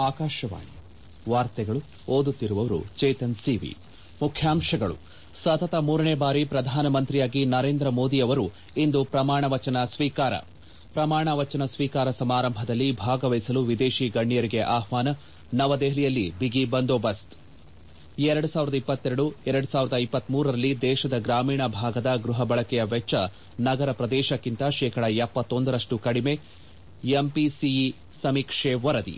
ಆಕಾಶವಾಣಿ ವಾರ್ತೆಗಳು ಓದುತ್ತಿರುವವರು ಚೇತನ್ ಸಿವಿ ಮುಖ್ಯಾಂಶಗಳು ಸತತ ಮೂರನೇ ಬಾರಿ ಪ್ರಧಾನಮಂತ್ರಿಯಾಗಿ ನರೇಂದ್ರ ಮೋದಿ ಅವರು ಇಂದು ಪ್ರಮಾಣ ವಚನ ಸ್ವೀಕಾರ ಪ್ರಮಾಣ ವಚನ ಸ್ವೀಕಾರ ಸಮಾರಂಭದಲ್ಲಿ ಭಾಗವಹಿಸಲು ವಿದೇಶಿ ಗಣ್ಯರಿಗೆ ಆಹ್ವಾನ ನವದೆಹಲಿಯಲ್ಲಿ ಬಿಗಿ ಬಂದೋಬಸ್ತ್ ಎರಡು ಸಾವಿರದ ಇಪ್ಪತ್ತೆರಡು ಎರಡು ಸಾವಿರದ ಇಪ್ಪತ್ಮೂರರಲ್ಲಿ ದೇಶದ ಗ್ರಾಮೀಣ ಭಾಗದ ಗೃಹ ಬಳಕೆಯ ವೆಚ್ಚ ನಗರ ಪ್ರದೇಶಕ್ಕಿಂತ ಶೇಕಡ ಎಪ್ಪತ್ತೊಂದರಷ್ಟು ಕಡಿಮೆ ಎಂಪಿಸಿಇ ಸಮೀಕ್ಷೆ ವರದಿ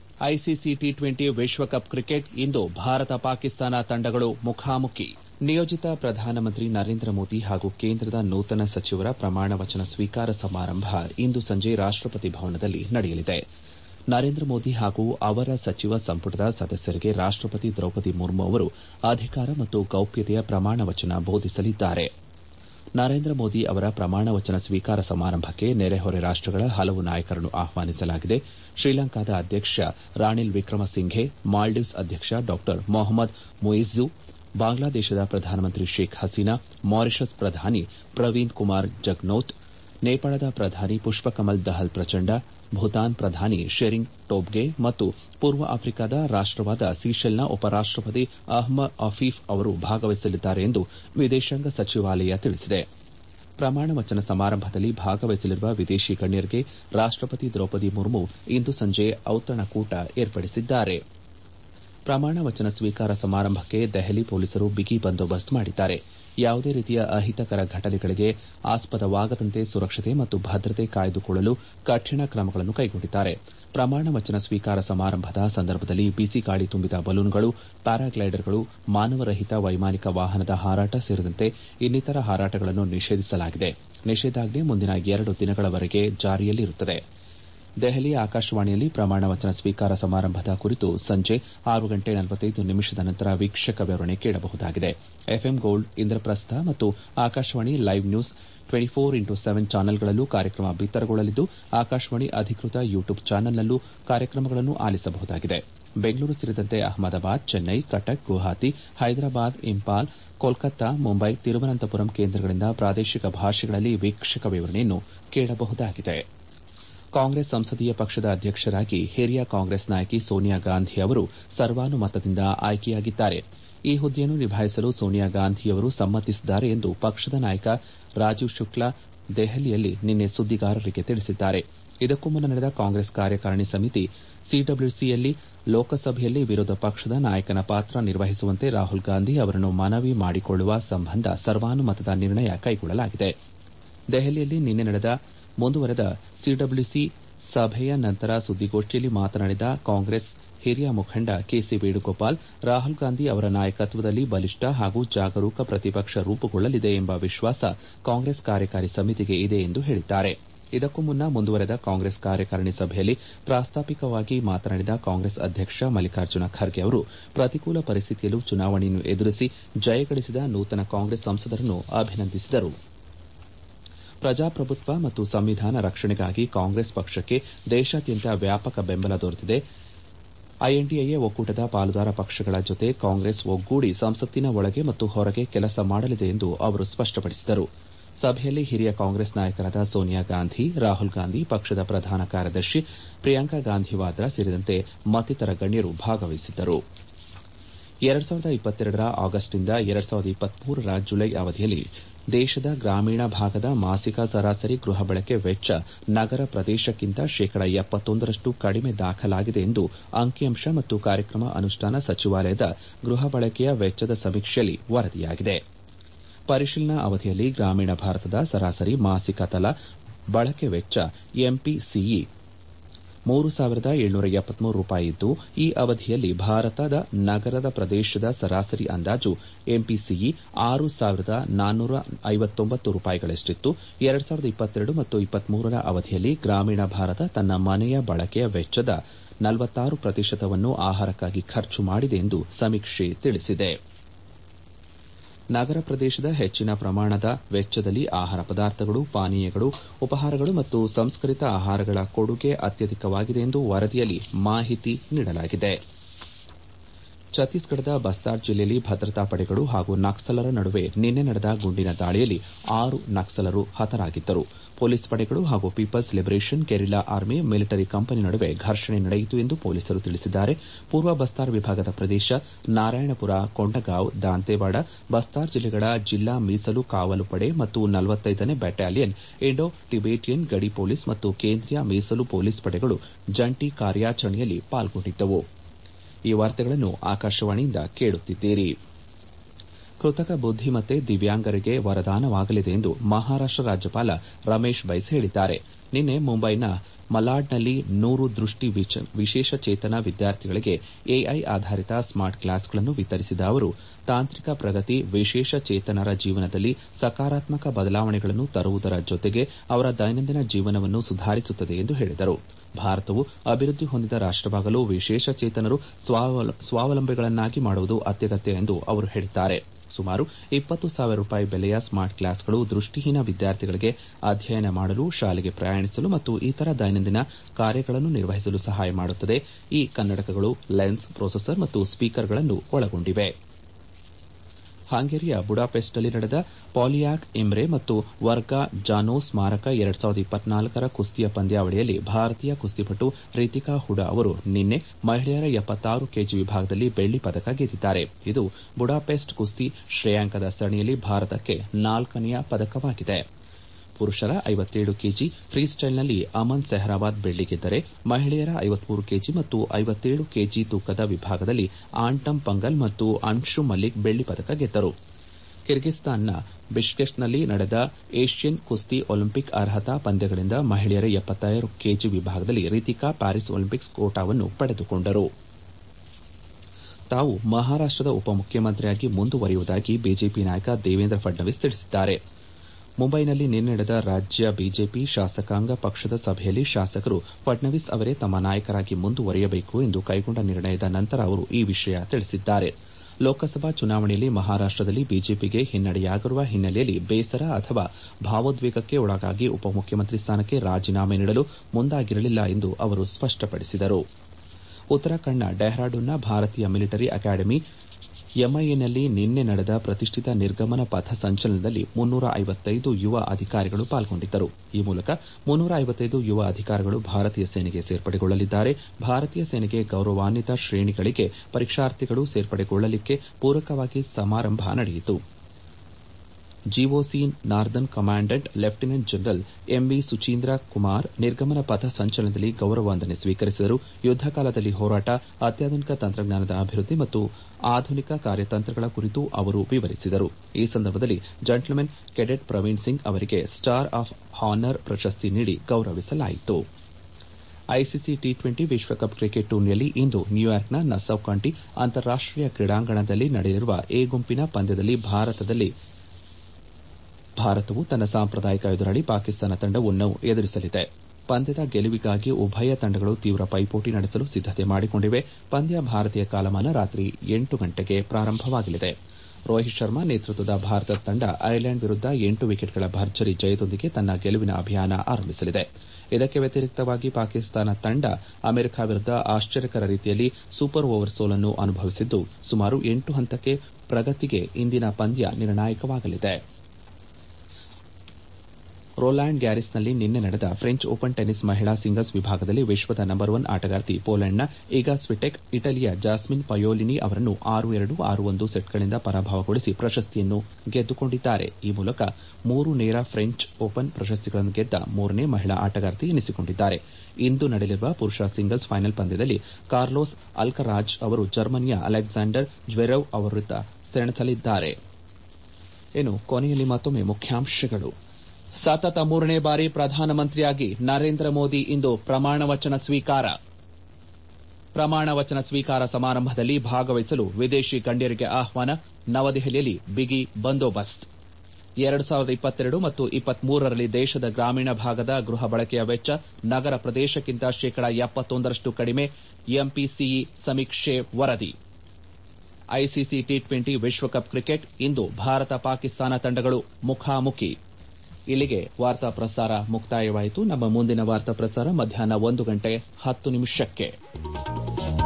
ಐಸಿಸಿ ಟಿ ಟ್ವೆಂಟಿ ವಿಶ್ವಕಪ್ ಕ್ರಿಕೆಟ್ ಇಂದು ಭಾರತ ಪಾಕಿಸ್ತಾನ ತಂಡಗಳು ಮುಖಾಮುಖಿ ನಿಯೋಜಿತ ಪ್ರಧಾನಮಂತ್ರಿ ನರೇಂದ್ರ ಮೋದಿ ಹಾಗೂ ಕೇಂದ್ರದ ನೂತನ ಸಚಿವರ ಪ್ರಮಾಣ ವಚನ ಸ್ವೀಕಾರ ಸಮಾರಂಭ ಇಂದು ಸಂಜೆ ರಾಷ್ಟಪತಿ ಭವನದಲ್ಲಿ ನಡೆಯಲಿದೆ ನರೇಂದ್ರ ಮೋದಿ ಹಾಗೂ ಅವರ ಸಚಿವ ಸಂಪುಟದ ಸದಸ್ಯರಿಗೆ ರಾಷ್ಟಪತಿ ದ್ರೌಪದಿ ಮುರ್ಮು ಅವರು ಅಧಿಕಾರ ಮತ್ತು ಗೌಪ್ಯತೆಯ ಪ್ರಮಾಣ ವಚನ ಬೋಧಿಸಲಿದ್ದಾರೆ ನರೇಂದ್ರ ಮೋದಿ ಅವರ ಪ್ರಮಾಣ ವಚನ ಸ್ವೀಕಾರ ಸಮಾರಂಭಕ್ಕೆ ನೆರೆಹೊರೆ ರಾಷ್ಟಗಳ ಹಲವು ನಾಯಕರನ್ನು ಆಹ್ವಾನಿಸಲಾಗಿದೆ ಶ್ರೀಲಂಕಾದ ಅಧ್ಯಕ್ಷ ರಾಣಿಲ್ ವಿಕ್ರಮಸಿಂಘೆ ಮಾಲ್ಡೀವ್ಸ್ ಅಧ್ಯಕ್ಷ ಡಾ ಮೊಹಮ್ಮದ್ ಮುಯಿಜ್ಜು ಬಾಂಗ್ಲಾದೇಶದ ಪ್ರಧಾನಮಂತ್ರಿ ಶೇಖ್ ಹಸೀನಾ ಮಾರಿಷಸ್ ಪ್ರಧಾನಿ ಪ್ರವೀಂದ್ ಕುಮಾರ್ ಜಗ್ನೌತ್ ನೇಪಾಳದ ಪ್ರಧಾನಿ ಪುಷ್ಪಕಮಲ್ ದಹಲ್ ಪ್ರಚಂಡ ಭೂತಾನ್ ಪ್ರಧಾನಿ ಶೆರಿಂಗ್ ಟೋಬ್ಗೆ ಮತ್ತು ಪೂರ್ವ ಆಫ್ರಿಕಾದ ರಾಷ್ಟವಾದ ಸೀಶೆಲ್ನ ಉಪರಾಷ್ಟಪತಿ ಅಹ್ಮದ್ ಅಫೀಫ್ ಅವರು ಭಾಗವಹಿಸಲಿದ್ದಾರೆ ಎಂದು ವಿದೇಶಾಂಗ ಸಚಿವಾಲಯ ತಿಳಿಸಿದೆ ಪ್ರಮಾಣ ವಚನ ಸಮಾರಂಭದಲ್ಲಿ ಭಾಗವಹಿಸಲಿರುವ ವಿದೇಶಿ ಗಣ್ಯರಿಗೆ ರಾಷ್ಟಪತಿ ದ್ರೌಪದಿ ಮುರ್ಮು ಇಂದು ಸಂಜೆ ಔತಣಕೂಟ ಏರ್ಪಡಿಸಿದ್ದಾರೆ ಪ್ರಮಾಣ ವಚನ ಸ್ವೀಕಾರ ಸಮಾರಂಭಕ್ಕೆ ದೆಹಲಿ ಪೊಲೀಸರು ಬಿಗಿ ಬಂದೋಬಸ್ತ್ ಮಾಡಿದ್ದಾರೆ ಯಾವುದೇ ರೀತಿಯ ಅಹಿತಕರ ಘಟನೆಗಳಿಗೆ ಆಸ್ಪದವಾಗದಂತೆ ಸುರಕ್ಷತೆ ಮತ್ತು ಭದ್ರತೆ ಕಾಯ್ದುಕೊಳ್ಳಲು ಕಠಿಣ ಕ್ರಮಗಳನ್ನು ಕೈಗೊಂಡಿದ್ದಾರೆ ಪ್ರಮಾಣ ವಚನ ಸ್ವೀಕಾರ ಸಮಾರಂಭದ ಸಂದರ್ಭದಲ್ಲಿ ಬಿಸಿ ಗಾಳಿ ತುಂಬಿದ ಬಲೂನ್ಗಳು ಪ್ಯಾರಾಗ್ಲೈಡರ್ಗಳು ಮಾನವರಹಿತ ವೈಮಾನಿಕ ವಾಹನದ ಹಾರಾಟ ಸೇರಿದಂತೆ ಇನ್ನಿತರ ಹಾರಾಟಗಳನ್ನು ನಿಷೇಧಿಸಲಾಗಿದೆ ನಿಷೇಧಾಜ್ಞೆ ಮುಂದಿನ ಎರಡು ದಿನಗಳವರೆಗೆ ಜಾರಿಯಲ್ಲಿರುತ್ತದೆ ದೆಹಲಿ ಆಕಾಶವಾಣಿಯಲ್ಲಿ ಪ್ರಮಾಣ ವಚನ ಸ್ವೀಕಾರ ಸಮಾರಂಭದ ಕುರಿತು ಸಂಜೆ ಆರು ಗಂಟೆ ನಲವತ್ತೈದು ನಿಮಿಷದ ನಂತರ ವೀಕ್ಷಕ ವಿವರಣೆ ಕೇಳಬಹುದಾಗಿದೆ ಎಫ್ಎಂ ಗೋಲ್ಡ್ ಇಂದ್ರಪ್ರಸ್ಥ ಮತ್ತು Akashvani live news twenty four into seven ಚಾನೆಲ್ಗಳಲ್ಲೂ ಕಾರ್ಯಕ್ರಮ ಬಿತ್ತರಗೊಳ್ಳಲಿದ್ದು ಆಕಾಶವಾಣಿ ಅಧಿಕೃತ ಯೂಟ್ಯೂಬ್ ಚಾನೆಲ್ನಲ್ಲೂ ಕಾರ್ಯಕ್ರಮಗಳನ್ನು ಆಲಿಸಬಹುದಾಗಿದೆ ಬೆಂಗಳೂರು ಸೇರಿದಂತೆ ಅಹಮದಾಬಾದ್ ಚೆನ್ನೈ ಕಟಕ್ ಗುವಾಹಟಿ ಹೈದರಾಬಾದ್ ಇಂಪಾಲ್ ಕೋಲ್ಕತ್ತಾ ಮುಂಬೈ ತಿರುವನಂತಪುರಂ ಕೇಂದ್ರಗಳಿಂದ ಪ್ರಾದೇಶಿಕ ಭಾಷೆಗಳಲ್ಲಿ ವೀಕ್ಷಕ ವಿವರಣೆಯನ್ನು ಕೇಳಬಹುದಾಗಿದೆ ಕಾಂಗ್ರೆಸ್ ಸಂಸದೀಯ ಪಕ್ಷದ ಅಧ್ಯಕ್ಷರಾಗಿ ಹಿರಿಯ ಕಾಂಗ್ರೆಸ್ ನಾಯಕಿ ಸೋನಿಯಾ ಗಾಂಧಿ ಅವರು ಸರ್ವಾನುಮತದಿಂದ ಆಯ್ಕೆಯಾಗಿದ್ದಾರೆ ಈ ಹುದ್ದೆಯನ್ನು ನಿಭಾಯಿಸಲು ಸೋನಿಯಾ ಗಾಂಧಿಯವರು ಸಮ್ಮತಿಸಿದ್ದಾರೆ ಎಂದು ಪಕ್ಷದ ನಾಯಕ ರಾಜೀವ್ ಶುಕ್ಲಾ ದೆಹಲಿಯಲ್ಲಿ ನಿನ್ನೆ ಸುದ್ದಿಗಾರರಿಗೆ ತಿಳಿಸಿದ್ದಾರೆ ಇದಕ್ಕೂ ಮುನ್ನ ನಡೆದ ಕಾಂಗ್ರೆಸ್ ಕಾರ್ಯಕಾರಿಣಿ ಸಮಿತಿ ಸಿಡಬ್ಲ್ಯೂಸಿಯಲ್ಲಿ ಲೋಕಸಭೆಯಲ್ಲಿ ವಿರೋಧ ಪಕ್ಷದ ನಾಯಕನ ಪಾತ್ರ ನಿರ್ವಹಿಸುವಂತೆ ರಾಹುಲ್ ಗಾಂಧಿ ಅವರನ್ನು ಮನವಿ ಮಾಡಿಕೊಳ್ಳುವ ಸಂಬಂಧ ಸರ್ವಾನುಮತದ ನಿರ್ಣಯ ಕೈಗೊಳ್ಳಲಾಗಿದೆ ದೆಹಲಿಯಲ್ಲಿ ನಿನ್ನೆ ನಡೆದ ಮುಂದುವರೆದ ಸಿಡಬ್ಲ್ಯೂಸಿ ಸಭೆಯ ನಂತರ ಸುದ್ದಿಗೋಷ್ಠಿಯಲ್ಲಿ ಮಾತನಾಡಿದ ಕಾಂಗ್ರೆಸ್ ಹಿರಿಯ ಮುಖಂಡ ಕೆಸಿ ವೇಣುಗೋಪಾಲ್ ರಾಹುಲ್ ಗಾಂಧಿ ಅವರ ನಾಯಕತ್ವದಲ್ಲಿ ಬಲಿಷ್ಠ ಹಾಗೂ ಜಾಗರೂಕ ಪ್ರತಿಪಕ್ಷ ರೂಪುಗೊಳ್ಳಲಿದೆ ಎಂಬ ವಿಶ್ವಾಸ ಕಾಂಗ್ರೆಸ್ ಕಾರ್ಯಕಾರಿ ಸಮಿತಿಗೆ ಇದೆ ಎಂದು ಹೇಳಿದ್ದಾರೆ ಇದಕ್ಕೂ ಮುನ್ನ ಮುಂದುವರೆದ ಕಾಂಗ್ರೆಸ್ ಕಾರ್ಯಕಾರಿಣಿ ಸಭೆಯಲ್ಲಿ ಪ್ರಾಸ್ತಾವಿಕವಾಗಿ ಮಾತನಾಡಿದ ಕಾಂಗ್ರೆಸ್ ಅಧ್ಯಕ್ಷ ಮಲ್ಲಿಕಾರ್ಜುನ ಖರ್ಗೆ ಅವರು ಪ್ರತಿಕೂಲ ಪರಿಸ್ಥಿತಿಯಲ್ಲೂ ಚುನಾವಣೆಯನ್ನು ಎದುರಿಸಿ ಜಯಗಳಿಸಿದ ನೂತನ ಕಾಂಗ್ರೆಸ್ ಸಂಸದರನ್ನು ಅಭಿನಂದಿಸಿದರು ಪ್ರಜಾಪ್ರಭುತ್ವ ಮತ್ತು ಸಂವಿಧಾನ ರಕ್ಷಣೆಗಾಗಿ ಕಾಂಗ್ರೆಸ್ ಪಕ್ಷಕ್ಕೆ ದೇಶಾದ್ಯಂತ ವ್ಯಾಪಕ ಬೆಂಬಲ ದೊರೆತಿದೆ ಐಎನ್ಡಿಎ ಒಕ್ಕೂಟದ ಪಾಲುದಾರ ಪಕ್ಷಗಳ ಜೊತೆ ಕಾಂಗ್ರೆಸ್ ಒಗ್ಗೂಡಿ ಸಂಸತ್ತಿನ ಒಳಗೆ ಮತ್ತು ಹೊರಗೆ ಕೆಲಸ ಮಾಡಲಿದೆ ಎಂದು ಅವರು ಸ್ಪಷ್ಟಪಡಿಸಿದರು ಸಭೆಯಲ್ಲಿ ಹಿರಿಯ ಕಾಂಗ್ರೆಸ್ ನಾಯಕರಾದ ಸೋನಿಯಾ ಗಾಂಧಿ ರಾಹುಲ್ ಗಾಂಧಿ ಪಕ್ಷದ ಪ್ರಧಾನ ಕಾರ್ಯದರ್ಶಿ ಪ್ರಿಯಾಂಕಾ ಗಾಂಧಿ ವಾದ್ರಾ ಸೇರಿದಂತೆ ಮತ್ತಿತರ ಗಣ್ಯರು ಭಾಗವಹಿಸಿದ್ದರು ಎರಡು ಸಾವಿರದ ಇಪ್ಪತ್ತೆರಡರ ಆಗಸ್ಟ್ನಿಂದ ಎರಡು ಸಾವಿರದ ಇಪ್ಪತ್ಮೂರರ ಜುಲೈ ಅವಧಿಯಲ್ಲಿ ದೇಶದ ಗ್ರಾಮೀಣ ಭಾಗದ ಮಾಸಿಕ ಸರಾಸರಿ ಗೃಹ ಬಳಕೆ ವೆಚ್ಚ ನಗರ ಪ್ರದೇಶಕ್ಕಿಂತ ಶೇಕಡ ಎಪ್ಪತ್ತೊಂದರಷ್ಟು ಕಡಿಮೆ ದಾಖಲಾಗಿದೆ ಎಂದು ಅಂಕಿಅಂಶ ಮತ್ತು ಕಾರ್ಯಕ್ರಮ ಅನುಷ್ಠಾನ ಸಚಿವಾಲಯದ ಗೃಹ ಬಳಕೆಯ ವೆಚ್ಚದ ಸಮೀಕ್ಷೆಯಲ್ಲಿ ವರದಿಯಾಗಿದೆ ಪರಿಶೀಲನಾ ಅವಧಿಯಲ್ಲಿ ಗ್ರಾಮೀಣ ಭಾರತದ ಸರಾಸರಿ ಮಾಸಿಕ ತಲಾ ಬಳಕೆ ವೆಚ್ಚ ಎಂಪಿಸಿಇ ಮೂರು ಸಾವಿರದ ಏಳ್ನೂರ ಎಪ್ಪತ್ಮೂರು ರೂಪಾಯಿ ಇದ್ದು ಈ ಅವಧಿಯಲ್ಲಿ ಭಾರತದ ನಗರದ ಪ್ರದೇಶದ ಸರಾಸರಿ ಅಂದಾಜು ಎಂಪಿಸಿಇ ಆರು ಸಾವಿರದ ನಾನ್ನೂರ ಐವತ್ತೊಂಬತ್ತು ರೂಪಾಯಿಗಳಷ್ಟಿತ್ತು ಎರಡು ಸಾವಿರದ ಇಪ್ಪತ್ತೆರಡು ಮತ್ತು ಇಪ್ಪತ್ಮೂರರ ಅವಧಿಯಲ್ಲಿ ಗ್ರಾಮೀಣ ಭಾರತ ತನ್ನ ಮನೆಯ ಬಳಕೆಯ ವೆಚ್ಚದ ನಲವತ್ತಾರು ಪ್ರತಿಶತವನ್ನು ಆಹಾರಕ್ಕಾಗಿ ಖರ್ಚು ಮಾಡಿದೆ ಎಂದು ಸಮೀಕ್ಷೆ ತಿಳಿಸಿದೆ ನಗರ ಪ್ರದೇಶದ ಹೆಚ್ಚಿನ ಪ್ರಮಾಣದ ವೆಚ್ಚದಲ್ಲಿ ಆಹಾರ ಪದಾರ್ಥಗಳು ಪಾನೀಯಗಳು ಉಪಹಾರಗಳು ಮತ್ತು ಸಂಸ್ಕರಿತ ಆಹಾರಗಳ ಕೊಡುಗೆ ಅತ್ಯಧಿಕವಾಗಿದೆ ಎಂದು ವರದಿಯಲ್ಲಿ ಮಾಹಿತಿ ನೀಡಲಾಗಿದೆ ಛತ್ತೀಸ್ಗಢದ ಬಸ್ತಾರ್ ಜಿಲ್ಲೆಯಲ್ಲಿ ಭದ್ರತಾ ಪಡೆಗಳು ಹಾಗೂ ನಕ್ಸಲರ ನಡುವೆ ನಿನ್ನೆ ನಡೆದ ಗುಂಡಿನ ದಾಳಿಯಲ್ಲಿ ಆರು ನಕ್ಸಲರು ಹತರಾಗಿದ್ದರು ಪೊಲೀಸ್ ಪಡೆಗಳು ಹಾಗೂ people's liberation guerrilla army military company ನಡುವೆ ಘರ್ಷಣೆ ನಡೆಯಿತು ಎಂದು ಪೊಲೀಸರು ತಿಳಿಸಿದ್ದಾರೆ ಪೂರ್ವ ಬಸ್ತಾರ್ ವಿಭಾಗದ ಪ್ರದೇಶ ನಾರಾಯಣಪುರ ಕೊಂಡಗಾಂವ್ ದಾಂತೇವಾಡ ಬಸ್ತಾರ್ ಜಿಲ್ಲೆಗಳ ಜಿಲ್ಲಾ ಮೀಸಲು ಕಾವಲು ಪಡೆ ಮತ್ತು ನಲವತ್ತೈದನೇ ಬೆಟಾಲಿಯನ್ ಇಂಡೋ ಟಿಬೇಟಿಯನ್ ಗಡಿ ಪೊಲೀಸ್ ಮತ್ತು ಕೇಂದ್ರೀಯ ಮೀಸಲು ಪೊಲೀಸ್ ಪಡೆಗಳು ಜಂಟಿ ಕಾರ್ಯಾಚರಣೆಯಲ್ಲಿ ಪಾಲ್ಗೊಂಡಿದ್ದವು ಈ ವಾರ್ತೆಗಳನ್ನು ಆಕಾಶವಾಣಿಯಿಂದ ಕೇಳುತ್ತಿದ್ದೀರಿ ಕೃತಕ ಬುದ್ದಿಮತ್ತೆ ದಿವ್ಯಾಂಗರಿಗೆ ವರದಾನವಾಗಲಿದೆ ಎಂದು ಮಹಾರಾಷ್ಟ ರಾಜ್ಯಪಾಲ ರಮೇಶ್ ಬೈಸ್ ಹೇಳಿದ್ದಾರೆ ನಿನ್ನೆ ಮುಂಬೈನ ಮಲಾಡ್ನಲ್ಲಿ ನೂರು ದೃಷ್ಟಿ ವಿಶೇಷಚೇತನ ವಿದ್ಯಾರ್ಥಿಗಳಿಗೆ ಎಐ ಆಧಾರಿತ ಸ್ಮಾರ್ಟ್ ಕ್ಲಾಸ್ಗಳನ್ನು ವಿತರಿಸಿದ ಅವರು ತಾಂತ್ರಿಕ ಪ್ರಗತಿ ವಿಶೇಷಚೇತನರ ಜೀವನದಲ್ಲಿ ಸಕಾರಾತ್ಮಕ ಬದಲಾವಣೆಗಳನ್ನು ತರುವುದರ ಜೊತೆಗೆ ಅವರ ದೈನಂದಿನ ಜೀವನವನ್ನು ಸುಧಾರಿಸುತ್ತದೆ ಎಂದು ಹೇಳಿದರು ಭಾರತವು ಅಭಿವೃದ್ಧಿ ಹೊಂದಿದ ರಾಷ್ಟವಾಗಲು ವಿಶೇಷಚೇತನರು ಸ್ವಾವಲಂಬಿಗಳನ್ನಾಗಿ ಮಾಡುವುದು ಅತ್ಯಗತ್ಯ ಎಂದು ಅವರು ಹೇಳಿದ್ದಾರೆ ಸುಮಾರು ಇಪ್ಪತ್ತು ಸಾವಿರ ರೂಪಾಯಿ ಬೆಲೆಯ ಸ್ಮಾರ್ಟ್ ಕ್ಲಾಸ್ಗಳು ದೃಷ್ಟಿಹೀನ ವಿದ್ಯಾರ್ಥಿಗಳಿಗೆ ಅಧ್ಯಯನ ಮಾಡಲು ಶಾಲೆಗೆ ಪ್ರಯಾಣಿಸಲು ಮತ್ತು ಇತರ ದೈನಂದಿನ ಕಾರ್ಯಗಳನ್ನು ನಿರ್ವಹಿಸಲು ಸಹಾಯ ಮಾಡುತ್ತದೆ ಈ ಕನ್ನಡಕಗಳು ಲೆನ್ಸ್ ಪ್ರೊಸೆಸರ್ ಮತ್ತು ಸ್ಪೀಕರ್ಗಳನ್ನು ಒಳಗೊಂಡಿವೆ ಹಂಗೇರಿಯ ಬುಡಾಪೆಸ್ಟ್ನಲ್ಲಿ ನಡೆದ ಪಾಲಿಯಾಕ್ ಇಮ್ರೆ ಮತ್ತು ವರ್ಗಾ ಜಾನೋ ಸ್ಮಾರಕ ಎರಡ್ ಸಾವಿರದ ಇಪ್ಪತ್ನಾಲ್ಕರ ಕುಸ್ತಿಯ ಪಂದ್ಯಾವಳಿಯಲ್ಲಿ ಭಾರತೀಯ ಕುಸ್ತಿಪಟು ರಿತಿಕಾ ಹುಡಾ ಅವರು ನಿನ್ನೆ ಮಹಿಳೆಯರ ಎಪ್ಪತ್ತಾರು ಕೆಜಿ ವಿಭಾಗದಲ್ಲಿ ಬೆಳ್ಳಿ ಪದಕ ಗೆದ್ದಿದ್ದಾರೆ ಇದು ಬುಡಾಪೆಸ್ಟ್ ಕುಸ್ತಿ ಶ್ರೇಯಾಂಕದ ಸರಣಿಯಲ್ಲಿ ಭಾರತಕ್ಕೆ ನಾಲ್ಕನೆಯ ಪದಕವಾಗಿದೆ ಪುರುಷರ ಐವತ್ತೇಳು ಕೆಜಿ ಫ್ರೀಸ್ಟೈಲ್ನಲ್ಲಿ ಅಮನ್ ಸೆಹ್ರಾವತ್ ಬೆಳ್ಳಿ ಗೆದ್ದರೆ ಮಹಿಳೆಯರ ಐವತ್ಮೂರು ಕೆಜಿ ಮತ್ತು ಐವತ್ತೇಳು ಕೆಜಿ ತೂಕದ ವಿಭಾಗದಲ್ಲಿ ಆಂಟಮ್ ಪಂಗಲ್ ಮತ್ತು ಅನ್ಶು ಮಲ್ಲಿಕ್ ಬೆಳ್ಳಿ ಪದಕ ಗೆದ್ದರು ಕಿರ್ಗಿಸ್ತಾನ್ನ ಬಿಷ್ಕೆಕ್ನಲ್ಲಿ ನಡೆದ ಏಷ್ಯನ್ ಕುಸ್ತಿ ಒಲಿಂಪಿಕ್ ಅರ್ಹತಾ ಪಂದ್ಯಗಳಿಂದ ಮಹಿಳೆಯರ ಎಪ್ಪತ್ತಾರು ಕೆಜಿ ವಿಭಾಗದಲ್ಲಿ ರಿತಿಕಾ ಪ್ಯಾರಿಸ್ ಒಲಿಂಪಿಕ್ಸ್ ಕೋಟಾವನ್ನು ಪಡೆದುಕೊಂಡರು ತಾವು ಮಹಾರಾಷ್ಟದ ಉಪಮುಖ್ಯಮಂತ್ರಿಯಾಗಿ ಮುಂದುವರಿಯುವುದಾಗಿ ಬಿಜೆಪಿ ನಾಯಕ ದೇವೇಂದ್ರ ಫಡ್ನವೀಸ್ ತಿಳಿಸಿದ್ದಾರೆ ಮುಂಬೈನಲ್ಲಿ ನಿನ್ನೆ ನಡೆದ ರಾಜ್ಯ ಬಿಜೆಪಿ ಶಾಸಕಾಂಗ ಪಕ್ಷದ ಸಭೆಯಲ್ಲಿ ಶಾಸಕರು ಫಡ್ನವೀಸ್ ಅವರೇ ತಮ್ಮ ನಾಯಕರಾಗಿ ಮುಂದುವರಿಯಬೇಕು ಎಂದು ಕೈಗೊಂಡ ನಿರ್ಣಯದ ನಂತರ ಅವರು ಈ ವಿಷಯ ತಿಳಿಸಿದ್ದಾರೆ ಲೋಕಸಭಾ ಚುನಾವಣೆಯಲ್ಲಿ ಮಹಾರಾಷ್ಟದಲ್ಲಿ ಬಿಜೆಪಿಗೆ ಹಿನ್ನಡೆಯಾಗಿರುವ ಹಿನ್ನೆಲೆಯಲ್ಲಿ ಬೇಸರ ಅಥವಾ ಭಾವೋದ್ವೇಗಕ್ಕೆ ಒಳಗಾಗಿ ಉಪಮುಖ್ಯಮಂತ್ರಿ ಸ್ಥಾನಕ್ಕೆ ರಾಜೀನಾಮೆ ನೀಡಲು ಮುಂದಾಗಿರಲಿಲ್ಲ ಎಂದು ಅವರು ಸ್ಪಷ್ಟಪಡಿಸಿದರು ಉತ್ತರಾಖಂಡ್ನ ಡೆಹ್ರಾಡೂನ್ನ ಭಾರತೀಯ ಮಿಲಿಟರಿ ಅಕಾಡೆಮಿ ಎಂಐಎನಲ್ಲಿ ನಿನ್ನೆ ನಡೆದ ಪ್ರತಿಷ್ಠಿತ ನಿರ್ಗಮನ ಪಥ ಸಂಚಲನದಲ್ಲಿ ಮುನ್ನೂರ ಐವತ್ತೈದು ಯುವ ಅಧಿಕಾರಿಗಳು ಪಾಲ್ಗೊಂಡಿದ್ದರು ಈ ಮೂಲಕ ಮುನ್ನೂರ ಐವತ್ತೈದು ಯುವ ಅಧಿಕಾರಿಗಳು ಭಾರತೀಯ ಸೇನೆಗೆ ಸೇರ್ಪಡೆಗೊಳ್ಳಲಿದ್ದಾರೆ ಭಾರತೀಯ ಸೇನೆಗೆ ಗೌರವಾನ್ವಿತ ಶ್ರೇಣಿಗಳಿಗೆ ಪರೀಕ್ಷಾರ್ಥಿಗಳು ಸೇರ್ಪಡೆಗೊಳ್ಳಲಿಕ್ಕೆ ಪೂರಕವಾಗಿ ಸಮಾರಂಭ ನಡೆಯಿತು GOC northern commandant lieutenant general MV Suchindra Kumar ನಿರ್ಗಮನ ಪಥ ಸಂಚಲನದಲ್ಲಿ ಗೌರವ ವಂದನೆ ಸ್ವೀಕರಿಸಿದರು ಯುದ್ದ ಕಾಲದಲ್ಲಿ ಹೋರಾಟ ಅತ್ಯಾಧುನಿಕ ತಂತ್ರಜ್ಞಾನದ ಅಭಿವೃದ್ಧಿ ಮತ್ತು ಆಧುನಿಕ ಕಾರ್ಯತಂತ್ರಗಳ ಕುರಿತು ಅವರು ವಿವರಿಸಿದರು ಈ ಸಂದರ್ಭದಲ್ಲಿ ಜಂಟಲ್ಮೆನ್ ಕೆಡೆಟ್ ಪ್ರವೀಣ್ ಸಿಂಗ್ ಅವರಿಗೆ ಸ್ಟಾರ್ ಆಫ್ ಹಾನರ್ ಪ್ರಶಸ್ತಿ ನೀಡಿ ಗೌರವಿಸಲಾಯಿತು ಐಸಿಸಿ ಟಿ ಟ್ವೆಂಟಿ ವಿಶ್ವಕಪ್ ಕ್ರಿಕೆಟ್ ಟೂರ್ನಿಯಲ್ಲಿ ಇಂದು ನ್ಯೂಯಾರ್ಕ್ನ ನಸೌ ಕಂಟಿ ಅಂತಾರಾಷ್ಟೀಯ ಕ್ರೀಡಾಂಗಣದಲ್ಲಿ ನಡೆಯಲಿರುವ ಎ ಗುಂಪಿನ ಪಂದ್ಯದಲ್ಲಿ ಭಾರತವು ತನ್ನ ಸಾಂಪ್ರದಾಯಿಕ ಎದುರಾಳಿ ಪಾಕಿಸ್ತಾನ ತಂಡವನ್ನು ಎದುರಿಸಲಿದೆ ಪಂದ್ಯದ ಗೆಲುವಿಗಾಗಿ ಉಭಯ ತಂಡಗಳು ತೀವ್ರ ಪೈಪೋಟಿ ನಡೆಸಲು ಸಿದ್ದತೆ ಮಾಡಿಕೊಂಡಿವೆ ಪಂದ್ಯ ಭಾರತೀಯ ಕಾಲಮಾನ ರಾತ್ರಿ ಎಂಟು ಗಂಟೆಗೆ ಪ್ರಾರಂಭವಾಗಲಿದೆ ರೋಹಿತ್ ಶರ್ಮಾ ನೇತೃತ್ವದ ಭಾರತ ತಂಡ ಐರ್ಲೆಂಡ್ ವಿರುದ್ದ ಎಂಟು ವಿಕೆಟ್ಗಳ ಭರ್ಜರಿ ಜಯದೊಂದಿಗೆ ತನ್ನ ಗೆಲುವಿನ ಅಭಿಯಾನ ಆರಂಭಿಸಲಿದೆ ಇದಕ್ಕೆ ವ್ಯತಿರಿಕ್ತವಾಗಿ ಪಾಕಿಸ್ತಾನ ತಂಡ ಅಮೆರಿಕ ವಿರುದ್ದ ಆಶ್ಚರ್ಯಕರ ರೀತಿಯಲ್ಲಿ ಸೂಪರ್ ಓವರ್ ಸೋಲನ್ನು ಅನುಭವಿಸಿದ್ದು ಸುಮಾರು ಎಂಟು ಹಂತಕ್ಕೆ ಪ್ರಗತಿಗೆ ಇಂದಿನ ಪಂದ್ಯ ನಿರ್ಣಾಯಕವಾಗಲಿದೆ ರೋಲ್ಯಾಂಡ್ ಗ್ಯಾರಿಸ್ನಲ್ಲಿ ನಿನ್ನೆ ನಡೆದ ಫ್ರೆಂಚ್ ಓಪನ್ ಟೆನಿಸ್ ಮಹಿಳಾ ಸಿಂಗಲ್ಸ್ ವಿಭಾಗದಲ್ಲಿ ವಿಶ್ವದ ನಂಬರ್ ಒನ್ ಆಟಗಾರ್ತಿ ಪೋಲೆಂಡ್ನ ಈಗಾ ಸ್ವಿಟೆಕ್ ಇಟಲಿಯ ಜಾಸ್ಮಿನ್ ಪಯೋಲಿನಿ ಅವರನ್ನು ಆರು ಎರಡು ಆರು ಒಂದು ಸೆಟ್ಗಳಿಂದ ಪರಾಭವಗೊಳಿಸಿ ಪ್ರಶಸ್ತಿಯನ್ನು ಗೆದ್ದುಕೊಂಡಿದ್ದಾರೆ ಈ ಮೂಲಕ ಮೂರು ನೇರ ಫ್ರೆಂಚ್ ಓಪನ್ ಪ್ರಶಸ್ತಿಗಳನ್ನು ಗೆದ್ದ ಮೂರನೇ ಮಹಿಳಾ ಆಟಗಾರ್ತಿ ಎನಿಸಿಕೊಂಡಿದ್ದಾರೆ ಇಂದು ನಡೆಯಲಿರುವ ಪುರುಷ ಸಿಂಗಲ್ಸ್ ಫೈನಲ್ ಪಂದ್ಯದಲ್ಲಿ ಕಾರ್ಲೋಸ್ ಅಲ್ಕರಾಜ್ ಅವರು ಜರ್ಮನಿಯ ಅಲೆಕ್ಸಾಂಡರ್ ಜ್ವೆರೆವ್ ಅವರ ಸೆಣಸಲಿದ್ದಾರೆ ಇನ್ನು ಕೊನೆಯಲ್ಲಿ ಮತ್ತೊಮ್ಮೆ ಮುಖ್ಯಾಂಶಗಳು ಸತತ ಮೂರನೇ ಬಾರಿ ಪ್ರಧಾನಮಂತ್ರಿಯಾಗಿ ನರೇಂದ್ರ ಮೋದಿ ಇಂದು ಪ್ರಮಾಣ ವಚನ ಸ್ವೀಕಾರ ಪ್ರಮಾಣ ವಚನ ಸ್ವೀಕಾರ ಸಮಾರಂಭದಲ್ಲಿ ಭಾಗವಹಿಸಲು ವಿದೇಶಿ ಗಣ್ಯರಿಗೆ ಆಹ್ವಾನ ನವದೆಹಲಿಯಲ್ಲಿ ಬಿಗಿ ಬಂದೋಬಸ್ತ್ ಎರಡು ಸಾವಿರದ ಇಪ್ಪತ್ತೆರಡು ಮತ್ತು ಇಪ್ಪತ್ಮೂರರಲ್ಲಿ ದೇಶದ ಗ್ರಾಮೀಣ ಭಾಗದ ಗೃಹ ಬಳಕೆಯ ವೆಚ್ಚ ನಗರ ಪ್ರದೇಶಕ್ಕಿಂತ ಶೇಕಡ ಎಪ್ಪತ್ತೊಂದರಷ್ಟು ಕಡಿಮೆ ಎಂಪಿಸಿಇ ಸಮೀಕ್ಷೆ ವರದಿ ಐಸಿಸಿ ಟಿ ಟ್ವೆಂಟಿ ವಿಶ್ವಕಪ್ ಕ್ರಿಕೆಟ್ ಇಂದು ಭಾರತ ಪಾಕಿಸ್ತಾನ ತಂಡಗಳು ಮುಖಾಮುಖಿ ಇಲ್ಲಿಗೆ ವಾರ್ತಾ ಪ್ರಸಾರ ಮುಕ್ತಾಯವಾಯಿತು ನಮ್ಮ ಮುಂದಿನ ವಾರ್ತಾ ಪ್ರಸಾರ ಮಧ್ಯಾಹ್ನ ಒಂದು ಗಂಟೆ ಹತ್ತು ನಿಮಿಷಕ್ಕೆ